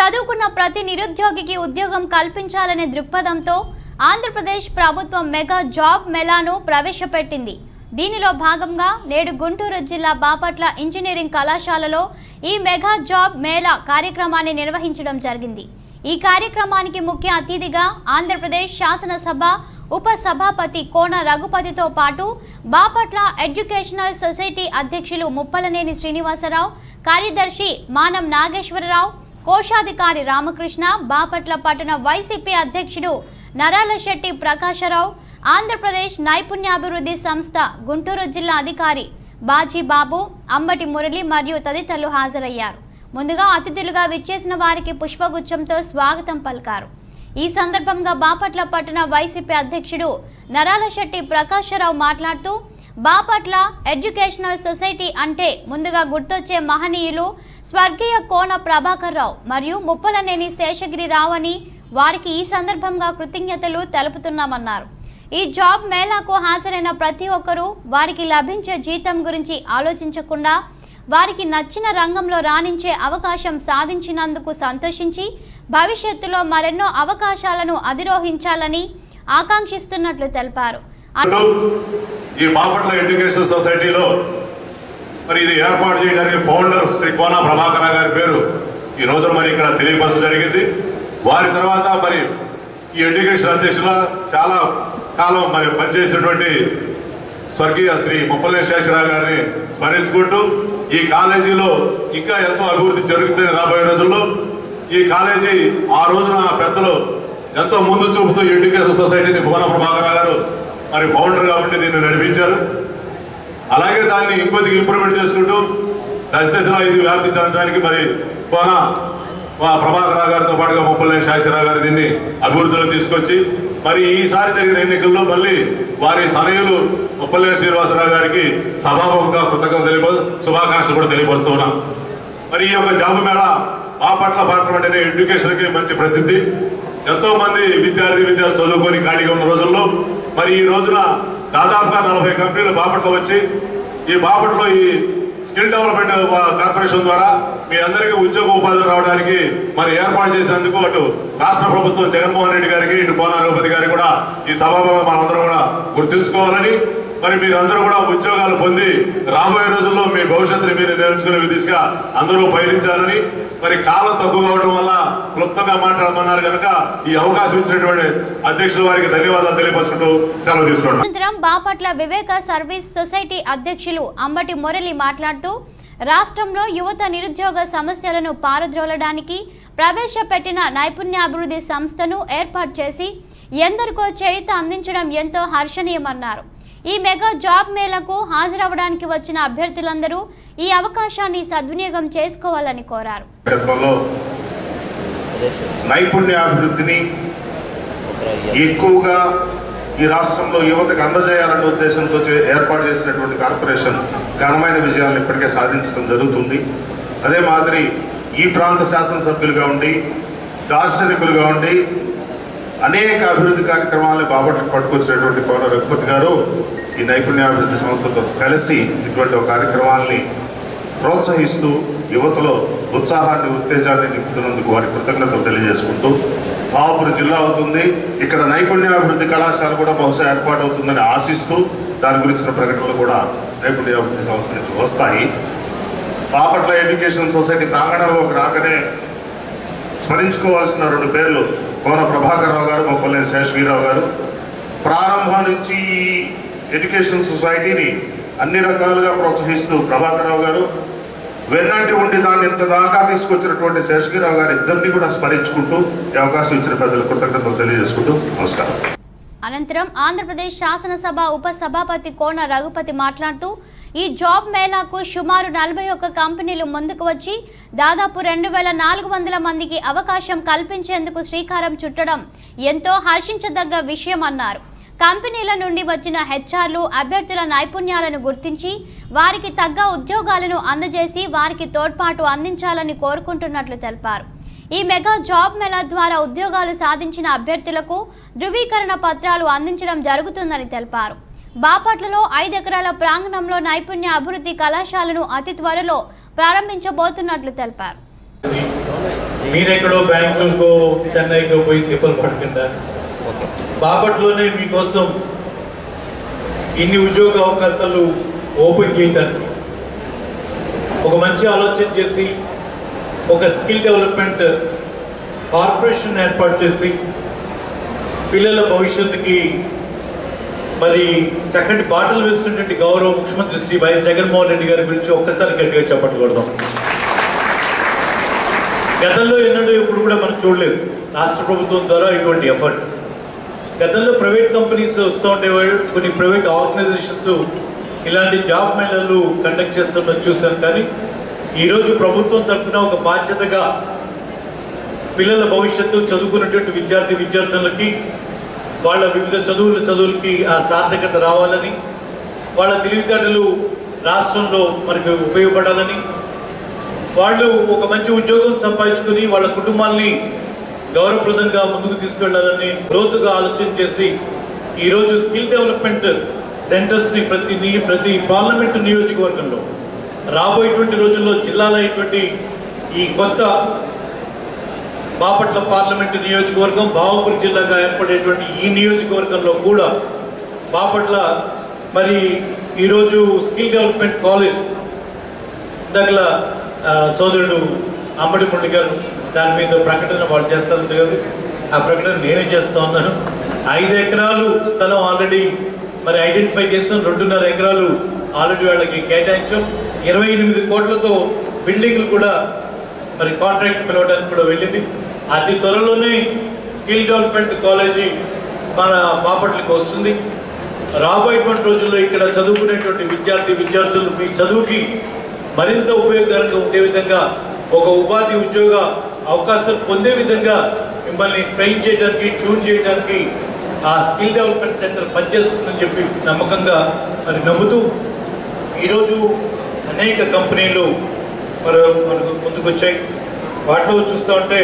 చదువుకున్న ప్రతి నిరుద్యోగికి ఉద్యోగం కల్పించాలనే దృక్పథంతో ఆంధ్రప్రదేశ్ ప్రభుత్వం మెగా జాబ్ మెలాను ప్రవేశపెట్టింది దీనిలో భాగంగా నేడు గుంటూరు జిల్లా బాపట్ల ఇంజనీరింగ్ కళాశాలలో ఈ మెగా జాబ్ మేళా కార్యక్రమాన్ని నిర్వహించడం జరిగింది ఈ కార్యక్రమానికి ముఖ్య అతిథిగా ఆంధ్రప్రదేశ్ శాసనసభ ఉప సభాపతి కోన రఘుపతితో పాటు బాపట్ల ఎడ్యుకేషనల్ సొసైటీ అధ్యక్షులు ముప్పలనేని శ్రీనివాసరావు కార్యదర్శి మానం నాగేశ్వరరావు కోశాధికారి రామకృష్ణ బాపట్ల పట్టణ వైసీపీ అధ్యక్షుడు నరాల శెట్టి ప్రకాశరావు ఆంధ్రప్రదేశ్ నైపుణ్యాభివృద్ధి సంస్థ గుంటూరు జిల్లా అధికారి బాజీ బాబు అంబటి మురళి మరియు తదితరులు హాజరయ్యారు ముందుగా అతిథులుగా విచ్చేసిన వారికి పుష్పగుచ్చంతో స్వాగతం పలికారు ఈ సందర్భంగా బాపట్ల పట్టణ వైసీపీ అధ్యక్షుడు నరాల శెట్టి ప్రకాశరావు మాట్లాడుతూ బాపట్ల ఎడ్యుకేషనల్ సొసైటీ అంటే ముందుగా గుర్తొచ్చే మహనీయులు స్వర్గీయ కోన ప్రభాకర్ రావు మరియు ముప్పలనేని శేషగిరి రావు అని వారికి ఈ సందర్భంగా కృతజ్ఞతలు తెలుపుతున్నామన్నారు ఈ జాబ్ మేళాకు హాజరైన ప్రతి ఒక్కరూ వారికి లభించే జీతం గురించి ఆలోచించకుండా వారికి నచ్చిన రంగంలో రాణించే అవకాశం సాధించినందుకు సంతోషించి భవిష్యత్తులో మరెన్నో అవకాశాలను అధిరోహించాలని ఆకాంక్షిస్తున్నట్లు తెలిపారు ఇప్పుడు ఈ బాపట్ల ఎడ్యుకేషన్ సొసైటీలో మరి ఇది ఏర్పాటు చేయడానికి ఫౌండర్ శ్రీ కోన ప్రభాకర్ గారి పేరు ఈ రోజున మరి ఇక్కడ తెలియపరచడం జరిగింది వారి తర్వాత మరి ఈ ఎడ్యుకేషన్ అధ్యక్షుల చాలా కాలం మరి పనిచేసినటువంటి స్వర్గీయ శ్రీ ముప్పలే శేషరావు గారిని స్మరించుకుంటూ ఈ కాలేజీలో ఇంకా ఎంతో అభివృద్ధి జరుగుతుంది రాబోయే రోజుల్లో ఈ కాలేజీ ఆ రోజున పెద్దలు ఎంతో ముందు చూపుతూ ఎడ్యుకేషన్ సొసైటీని కోన ప్రభాకర్ గారు మరి ఫౌండర్గా ఉండి దీన్ని నడిపించారు అలాగే దాన్ని ఇంకొద్దిగా ఇంప్రూవ్మెంట్ చేసుకుంటూ దశ దశలో ఇది వ్యాప్తి చెందడానికి మరి కోన మా ప్రభాకర్ రావు గారితో పాటుగా ముప్పలేని శాసనరావు గారు దీన్ని అభివృద్ధిలో తీసుకొచ్చి మరి ఈసారి జరిగిన ఎన్నికల్లో మళ్ళీ వారి తనయులు ముప్పలేని శ్రీనివాసరావు గారికి సభాముఖంగా కృతజ్ఞత తెలియప శుభాకాంక్షలు కూడా తెలియపరుస్తున్నాం మరి ఈ యొక్క జాబు మేళ బాపట్ల పార్లమెంట్ అనే ఎడ్యుకేషన్కి మంచి ప్రసిద్ధి ఎంతో మంది విద్యార్థి విద్యార్థులు చదువుకొని ఖాళీగా ఉన్న రోజుల్లో మరి ఈ రోజున దాదాపుగా నలభై కంపెనీలు బాపట్ల వచ్చి ఈ బాపట్లో ఈ స్కిల్ డెవలప్మెంట్ కార్పొరేషన్ ద్వారా మీ అందరికీ ఉద్యోగ ఉపాధి రావడానికి మరి ఏర్పాటు చేసినందుకు అటు రాష్ట్ర ప్రభుత్వం జగన్మోహన్ రెడ్డి గారికి ఇటు కోన రఘుపతి గారికి కూడా ఈ సభాభంగా మనందరం కూడా గుర్తుంచుకోవాలని మరి మీరందరూ కూడా ఉద్యోగాలు పొంది రాబోయే రోజుల్లో మీ భవిష్యత్తుని మీరు నేర్చుకునే దిశగా అందరూ పయనించాలని మరి కాలం తక్కువ అవడం వల్ల క్లుప్తంగా మాట్లాడమన్నారు కనుక ఈ అవకాశం ఇచ్చినటువంటి అధ్యక్షుల వారికి ధన్యవాదాలు తెలియపరుచుకుంటూ సెలవు తీసుకుంటాం అనంతరం బాపట్ల వివేక సర్వీస్ సొసైటీ అధ్యక్షులు అంబటి మురళి మాట్లాడుతూ రాష్ట్రంలో యువత నిరుద్యోగ సమస్యలను పారద్రోలడానికి ప్రవేశపెట్టిన నైపుణ్యాభివృద్ధి సంస్థను ఏర్పాటు చేసి ఎందరికో చేయుత అందించడం ఎంతో హర్షణీయమన్నారు ఈ మెగా జాబ్ మేళకు హాజరవడానికి వచ్చిన అభ్యర్థులందరూ ఈ అవకాశాన్ని సద్వినియోగం చేసుకోవాలని కోరారు నాయకత్వంలో నైపుణ్యాభివృద్ధిని ఎక్కువగా ఈ రాష్ట్రంలో యువతకు అందజేయాలనే ఉద్దేశంతో చే- ఏర్పాటు చేసినటువంటి కార్పొరేషన్ ఘనమైన విజయాలను ఇప్పటికే సాధించడం జరుగుతుంది అదే మాదిరి ఈ ప్రాంత శాసనసభ్యులుగా ఉండి దార్శనికులుగా ఉండి అనేక అభివృద్ధి కార్యక్రమాలను బాపట్లకు పట్టుకొచ్చినటువంటి కోన రఘుపతి గారు ఈ నైపుణ్యాభివృద్ధి సంస్థతో కలిసి ఇటువంటి ఒక కార్యక్రమాలని ప్రోత్సహిస్తూ యువతలో ఉత్సాహాన్ని ఉత్తేజాన్ని నింపుతున్నందుకు వారి కృతజ్ఞతలు తెలియజేసుకుంటూ పాపురు జిల్లా అవుతుంది ఇక్కడ నైపుణ్యాభివృద్ధి కళాశాల కూడా బహుశా ఏర్పాటు అవుతుందని ఆశిస్తూ దాని గురించిన ప్రకటనలు కూడా నైపుణ్యాభివృద్ధి సంస్థ నుంచి వస్తాయి బాపట్ల ఎడ్యుకేషన్ సొసైటీ ప్రాంగణంలోకి రాకనే స్మరించుకోవాల్సిన రెండు పేర్లు కోన ప్రభాకర్ రావు గారు మొప్పలేని శేషగిరిరావు గారు ప్రారంభం నుంచి ఈ ఎడ్యుకేషన్ సొసైటీని అన్ని రకాలుగా ప్రోత్సహిస్తూ ప్రభాకర్ రావు గారు వెన్నంటి ఉండి దాన్ని ఇంత దాకా తీసుకొచ్చినటువంటి శేషగిరిరావు గారు ఇద్దరిని కూడా స్మరించుకుంటూ ఈ అవకాశం ఇచ్చిన పెద్దలు కృతజ్ఞతలు తెలియజేసుకుంటూ నమస్కారం అనంతరం ఆంధ్రప్రదేశ్ శాసనసభ ఉప సభాపతి కోన రఘుపతి మాట్లాడుతూ ఈ జాబ్ మేళాకు సుమారు నలభై ఒక్క కంపెనీలు ముందుకు వచ్చి దాదాపు రెండు వేల నాలుగు వందల మందికి అవకాశం కల్పించేందుకు శ్రీకారం చుట్టడం ఎంతో హర్షించదగ్గ విషయం అన్నారు కంపెనీల నుండి వచ్చిన హెచ్ఆర్లు అభ్యర్థుల నైపుణ్యాలను గుర్తించి వారికి తగ్గ ఉద్యోగాలను అందజేసి వారికి తోడ్పాటు అందించాలని కోరుకుంటున్నట్లు తెలిపారు ఈ మెగా జాబ్ మేళా ద్వారా ఉద్యోగాలు సాధించిన అభ్యర్థులకు ధృవీకరణ పత్రాలు అందించడం జరుగుతుందని తెలిపారు బాపట్లలో ఐదు ఎకరాల ప్రాంగణంలో నైపుణ్య అభివృద్ధి కళాశాలను అతి త్వరలో ప్రారంభించబోతున్నట్లు తెలిపారు మీరెక్కడో బెంగళూరుకో చెన్నైకో పోయి తిప్పలు పడకుండా బాపట్లోనే మీకోసం ఇన్ని ఉద్యోగ అవకాశాలు ఓపెన్ చేయటానికి ఒక మంచి ఆలోచన చేసి ఒక స్కిల్ డెవలప్మెంట్ కార్పొరేషన్ ఏర్పాటు చేసి పిల్లల భవిష్యత్తుకి మరి చక్కటి బాటలు వేస్తున్నటువంటి గౌరవ ముఖ్యమంత్రి శ్రీ వైఎస్ జగన్మోహన్ రెడ్డి గారి గురించి ఒక్కసారి గట్టిగా చెప్పట్లు కొడదాం గతంలో ఎన్నడూ ఎప్పుడు కూడా మనం చూడలేదు రాష్ట్ర ప్రభుత్వం ద్వారా ఇటువంటి ఎఫర్ట్ గతంలో ప్రైవేట్ కంపెనీస్ వస్తూ ఉండేవాడు కొన్ని ప్రైవేట్ ఆర్గనైజేషన్స్ ఇలాంటి జాబ్ మేళాలు కండక్ట్ చేస్తున్నది చూసాం కానీ ఈరోజు ప్రభుత్వం తరఫున ఒక బాధ్యతగా పిల్లల భవిష్యత్తు చదువుకున్నటువంటి విద్యార్థి విద్యార్థులకి వాళ్ళ వివిధ చదువుల చదువులకి ఆ సార్థకత రావాలని వాళ్ళ తెలివితేటలు రాష్ట్రంలో మనకు ఉపయోగపడాలని వాళ్ళు ఒక మంచి ఉద్యోగం సంపాదించుకుని వాళ్ళ కుటుంబాల్ని గౌరవప్రదంగా ముందుకు తీసుకెళ్లాలని లోతుగా ఆలోచన చేసి ఈరోజు స్కిల్ డెవలప్మెంట్ సెంటర్స్ని ప్రతి నీ ప్రతి పార్లమెంటు నియోజకవర్గంలో రాబోయేటువంటి రోజుల్లో జిల్లాలో అయ్యేటువంటి ఈ కొత్త బాపట్ల పార్లమెంటు నియోజకవర్గం బావపూర్ జిల్లాగా ఏర్పడేటువంటి ఈ నియోజకవర్గంలో కూడా బాపట్ల మరి ఈరోజు స్కిల్ డెవలప్మెంట్ కాలేజ్ దగ్గర సోదరుడు అంబడి మురళి గారు దాని మీద ప్రకటన వాళ్ళు చేస్తారంట కదా ఆ ప్రకటన నేనే చేస్తా ఉన్నాను ఐదు ఎకరాలు స్థలం ఆల్రెడీ మరి ఐడెంటిఫై చేసాం రెండున్నర ఎకరాలు ఆల్రెడీ వాళ్ళకి కేటాయించాం ఇరవై ఎనిమిది కోట్లతో బిల్డింగ్లు కూడా మరి కాంట్రాక్ట్ పిలవడానికి కూడా వెళ్ళింది అతి త్వరలోనే స్కిల్ డెవలప్మెంట్ కాలేజీ మన బాపట్లకి వస్తుంది రాబోయేటువంటి రోజుల్లో ఇక్కడ చదువుకునేటువంటి విద్యార్థి విద్యార్థులు మీ చదువుకి మరింత ఉపయోగకరంగా ఉండే విధంగా ఒక ఉపాధి ఉద్యోగ అవకాశం పొందే విధంగా మిమ్మల్ని ట్రైన్ చేయడానికి ట్యూన్ చేయడానికి ఆ స్కిల్ డెవలప్మెంట్ సెంటర్ పనిచేస్తుందని చెప్పి నమ్మకంగా మరి నమ్ముతూ ఈరోజు అనేక కంపెనీలు మరి మనకు ముందుకు వచ్చాయి వాటిలో చూస్తూ ఉంటే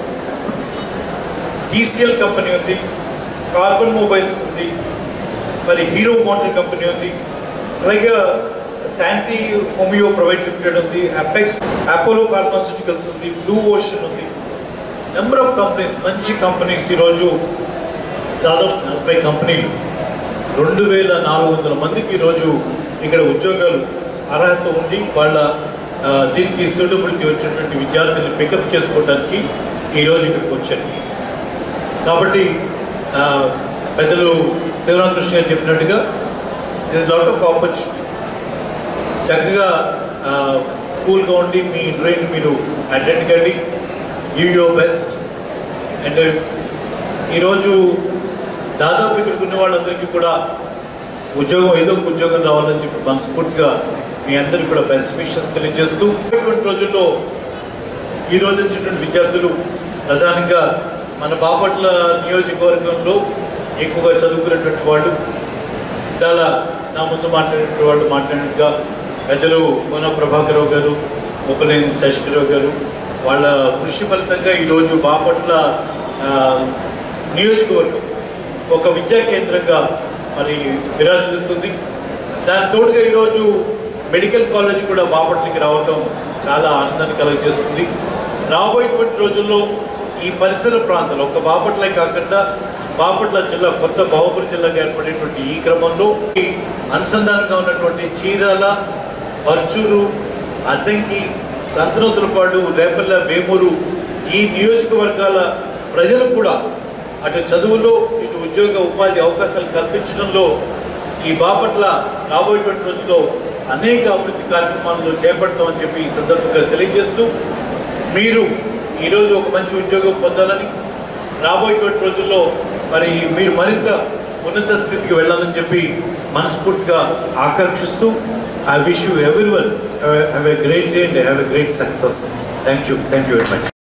టీసీఎల్ కంపెనీ ఉంది కార్బన్ మొబైల్స్ ఉంది మరి హీరో మోటార్ కంపెనీ ఉంది అలాగే శాంతి హోమియో ప్రైవేట్ లిమిటెడ్ ఉంది అపెక్స్ అపోలో ఫార్మాస్యూటికల్స్ ఉంది బ్లూ ఓషన్ ఉంది నెంబర్ ఆఫ్ కంపెనీస్ మంచి కంపెనీస్ ఈరోజు దాదాపు నలభై కంపెనీలు రెండు వేల నాలుగు వందల మందికి ఈరోజు ఇక్కడ ఉద్యోగాలు అర్హత ఉండి వాళ్ళ ఆ, దీనికి సూటబిలిటీ వచ్చినటువంటి విద్యార్థులను పికప్ చేసుకోవడానికి ఈరోజు ఇక్కడికి వచ్చారు కాబట్టి ఆ, పెద్దలు శివరామకృష్ణ గారు చెప్పినట్టుగా దిస్ లాట్ ఆఫ్ ఆపర్చునిటీ చక్కగా కూల్గా ఉండి మీ ఇంటర్వ్యూని మీరు అటెండ్ కండి గివ్ యువర్ బెస్ట్ అండ్ ఈరోజు దాదాపు ఇక్కడికి ఉన్న వాళ్ళందరికీ కూడా ఉద్యోగం ఏదో ఒక ఉద్యోగం రావాలని చెప్పి మనస్ఫూర్తిగా మీ అందరికీ కూడా బెస్ట్ విషెస్ తెలియజేస్తూ ఇటువంటి రోజుల్లో ఈ రోజు వచ్చినటువంటి విద్యార్థులు ప్రధానంగా మన బాపట్ల నియోజకవర్గంలో ఎక్కువగా చదువుకున్నటువంటి వాళ్ళు చాలా నా ముందు మాట్లాడినటువంటి వాళ్ళు మాట్లాడినట్టుగా పెద్దలు కోన ప్రభాకరరావు గారు ముప్పలేని శశిధరరావు గారు వాళ్ళ కృషి ఫలితంగా ఈరోజు బాపట్ల ఆ, నియోజకవర్గం ఒక విద్యా కేంద్రంగా మరి విరాజిల్లుతుంది దాని తోడుగా ఈరోజు మెడికల్ కాలేజ్ కూడా బాపట్లకి రావటం చాలా ఆనందాన్ని కలుగజేస్తుంది రాబోయేటువంటి రోజుల్లో ఈ పరిసర ప్రాంతాలు ఒక బాపట్లే కాకుండా బాపట్ల జిల్లా కొత్త బాహుబలి జిల్లాగా ఏర్పడేటువంటి ఈ క్రమంలో ఈ అనుసంధానంగా ఉన్నటువంటి చీరాల పర్చూరు అద్దంకి సంతనోతులపాడు రేపల్ల వేమూరు ఈ నియోజకవర్గాల ప్రజలు కూడా అటు చదువులో ఇటు ఉద్యోగ ఉపాధి అవకాశాలు కల్పించడంలో ఈ బాపట్ల రాబోయేటువంటి రోజుల్లో అనేక అభివృద్ధి కార్యక్రమాలను చేపడతామని చెప్పి ఈ సందర్భంగా తెలియజేస్తూ మీరు ఈరోజు ఒక మంచి ఉద్యోగం పొందాలని రాబోయేటువంటి రోజుల్లో మరి మీరు మరింత ఉన్నత స్థితికి వెళ్ళాలని చెప్పి మనస్ఫూర్తిగా ఆకాంక్షిస్తూ I wish you everyone have a great day and have a great success thank you thank you very much